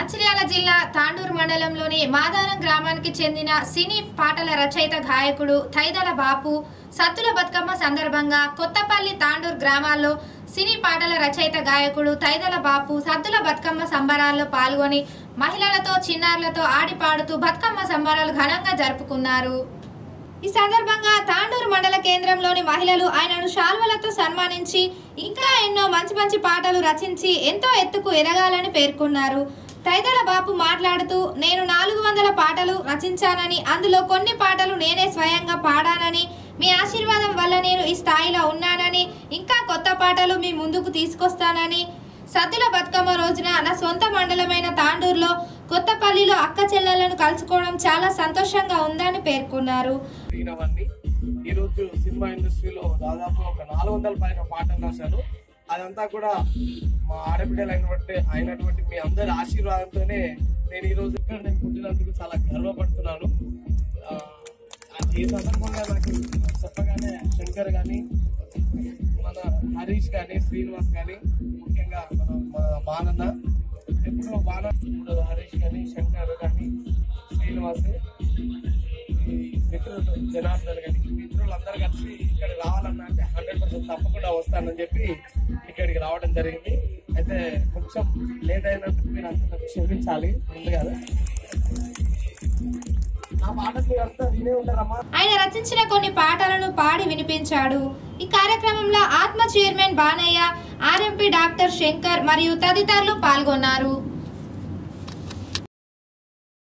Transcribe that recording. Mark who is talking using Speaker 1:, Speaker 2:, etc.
Speaker 1: మంచిర్యాల జిల్లా తాండూరు మండలంలోని మాదారం గ్రామానికి చెందిన సినీ పాటల రచయిత గాయకుడు తైదల బాపు సత్తుల బతుకమ్మ సందర్భంగా కొత్తపల్లి తాండూరు గ్రామాల్లో సినీ పాటల రచయిత గాయకుడు తైదల బాపు సద్దుల బతుకమ్మ సంబరాల్లో పాల్గొని మహిళలతో చిన్నారులతో ఆడి పాడుతూ బతుకమ్మ సంబరాలు ఘనంగా జరుపుకున్నారు ఈ సందర్భంగా తాండూరు మండల కేంద్రంలోని మహిళలు ఆయనను శాల్వలతో సన్మానించి ఇంకా ఎన్నో మంచి మంచి పాటలు రచించి ఎంతో ఎత్తుకు ఎదగాలని పేర్కొన్నారు తైదల బాపు మాట్లాడుతూ నేను నాలుగు వందల పాటలు రచించానని అందులో కొన్ని పాటలు నేనే స్వయంగా పాడానని మీ ఆశీర్వాదం వల్ల నేను ఈ స్థాయిలో ఉన్నానని ఇంకా కొత్త పాటలు మీ ముందుకు తీసుకొస్తానని సద్దుల బతుకమ్మ రోజున నా సొంత మండలమైన తాండూరులో కొత్తపల్లిలో అక్క చెల్లెలను కలుసుకోవడం చాలా సంతోషంగా ఉందని పేర్కొన్నారు
Speaker 2: తిరిగినవన్నీ ఈరోజు సినిమా ఇండస్ట్రీలో దాదాపు ఒక నాలుగు వందల పైన పాటలు రాశాను అదంతా కూడా మా ఆడబిడ్డలు అయినటువంటి అయినటువంటి మీ అందరి ఆశీర్వాదంతోనే నేను ఈ రోజు ఇక్కడ నేను పుట్టినందుకు చాలా గర్వపడుతున్నాను ఆ, ఈ సందర్భంగా నాకు చెప్పగానే శంకర్ కానీ మన హరీష్ కానీ శ్రీనివాస్ కానీ ముఖ్యంగా మన మన బాణన్న ఎప్పుడో బాణ ఇప్పుడు హరీష్ కానీ శంకర్ కానీ శ్రీనివాస్ ఈ మిత్రులు జనార్దన్ కానీ ఈ మిత్రులందరూ కలిసి ఇక్కడ రావాలన్నా అంటే హండ్రెడ్ పర్సెంట్ తప్పకుండా వస్తానని చెప్పి ఇక్కడికి రావడం జరిగింది అయితే కొంచెం లేట్ అయినందుకు మీరు అంతా క్షమించాలి ఉంది కదా నా మాట మీరు అంతా వినే ఉంటారమ్మా
Speaker 1: ఆయన రచించిన కొన్ని పాటలను పాడి వినిపించాడు ఈ కార్యక్రమంలో ఆత్మ chairman Banayya RMP doctor Shankar మరియు తదితరులు పాల్గొన్నారు